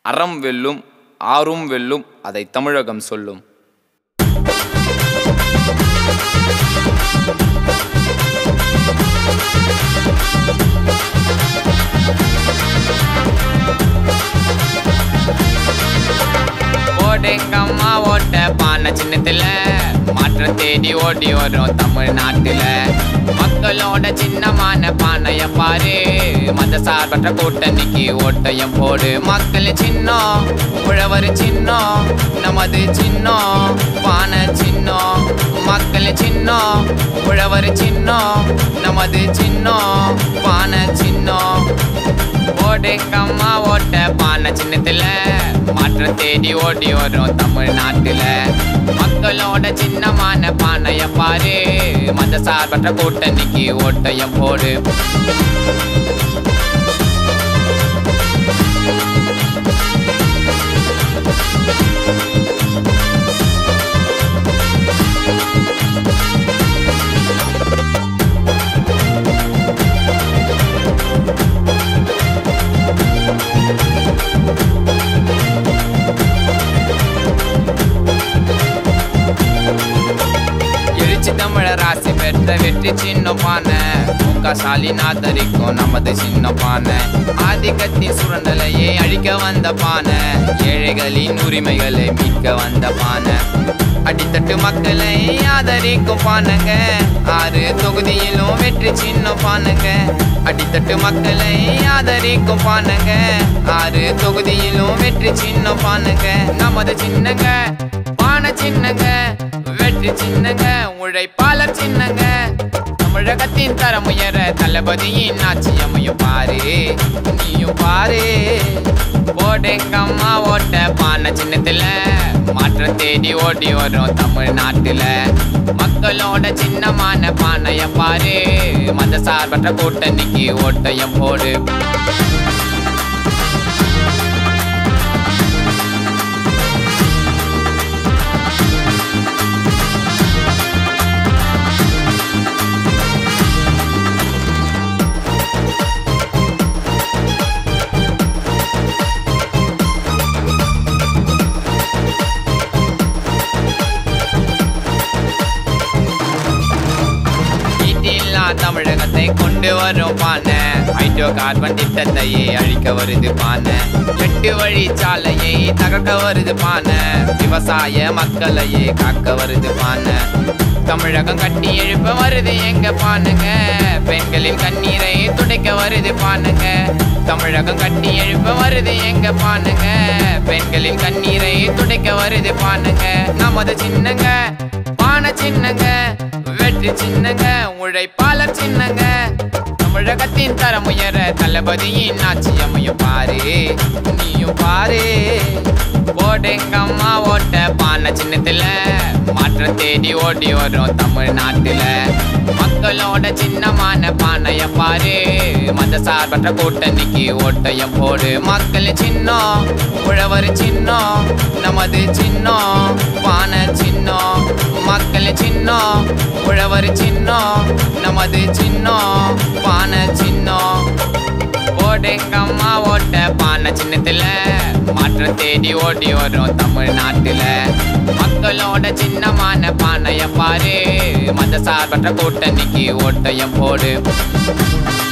அறம் வெல்லும் ஆறும் வெல்லும் அதை தமிழகம் சொல்லும் ஓடெங்கம்மா ஓட்ட பானை சின்னத்துல மாற்றம் தேடி ஓடி வரும் தமிழ்நாட்டுல மக்களோட சின்னமான பானைய பாரு மத சார்பற்ற கூட்டணிக்கு ஓட்டையம் போடு மக்கள் சின்னம் உழவர் சின்னம் நமது சின்னம் பானை சின்னம் மக்கள் சின்னம் உழவர் சின்னம் நமது சின்னம் பானை சின்னம் ஓடுங்கம்மா ஓட்ட பானை சின்னத்துல மாற்றம் தேடி ஓடி வரும் தமிழ்நாட்டுல மக்களோட சின்னமான பானைய பாரு மத சார்பற்ற கூட்டணிக்கு ஓட்டையம் போடு எழுச்சி தமிழ ராசி பெற்ற வெற்றி சின்ன பானை முக சாலிநாதரிக்கும் நமது சின்ன பானை ஆதிக்கத்தின் சுரண்டலையே அழிக்க வந்த பானை ஏழைகளின் உரிமைகளை மீட்க வந்த பானை அடித்தட்டு மக்களை ஆதரிக்கும் பானைங்க ஆறு தொகுதியிலும் வெற்றி சின்ன பானைங்க அடித்தட்டு மக்களை ஆதரிக்கும் பானைங்க ஆறு தொகுதியிலும் வெற்றி சின்ன பானைங்க நமது சின்னங்க பானை சின்னங்க வெற்றி சின்னங்க உழைப்பாளர் சின்னங்க தமிழகத்தின் தரம் உயர தளபதியின் ஆட்சியமையும் பாரு நீயும் பாரு ஓடுங்கம்மா ஓட்ட பானை சின்னத்துல மாற்றம் தேடி ஓடி வரும் தமிழ்நாட்டுல மக்களோட சின்னமான பானைய பாரு மத சார்பற்ற கூட்டணிக்கு ஓட்டையம் போடு ஈட்டில்லா தமிழகத்தை கொண்டு வரும் பானை ஹைட்ரோ கார்பன் திட்டத்தையே அழிக்க வருது பானை எட்டு வழி சாலையை தகர்க்க வருது பானை விவசாய மக்களையே காக்க வருது பானை தமிழகம் கட்டி எழுப்ப வருது எங்க பானுங்க பெண்களின் கண்ணீரை துடைக்க வருது பானுங்க தமிழகம் கட்டி எழுப்ப வருது எங்க பானுங்க பெண்களின் கண்ணீரை துடைக்க வருது பானுங்க நமது சின்னங்க பானை சின்னங்க வெற்றி சின்னங்க உழைப்பாளர் சின்னங்க தமிழகத்தின் தரம் உயர தளபதியின் ஆட்சியமையும் பாரு நீயும் பாரு ஓடுங்கம்மா ஓட்ட பானை சின்னத்துல மாற்றம் தேடி ஓடி வரும் தமிழ்நாட்டுல மக்களோட சின்னமான பானைய பாரு மத சார்பற்ற கூட்டணிக்கு ஓட்டையம் போடு மக்கள் சின்னம் உழவர் சின்னம் நமது சின்னம் பானை சின்னம் மக்கள் சின்னம் உழவர் சின்னம் நமது சின்னம் பானை சின்னம் ஓடுங்கம்மா ஓட்ட பானை சின்னத்துல மாற்றம் தேடி ஓடி வரும் தமிழ்நாட்டுல மக்களோட சின்னமான பானைய பாரு மத சார்பற்ற கூட்டணிக்கு ஓட்டையம் போடு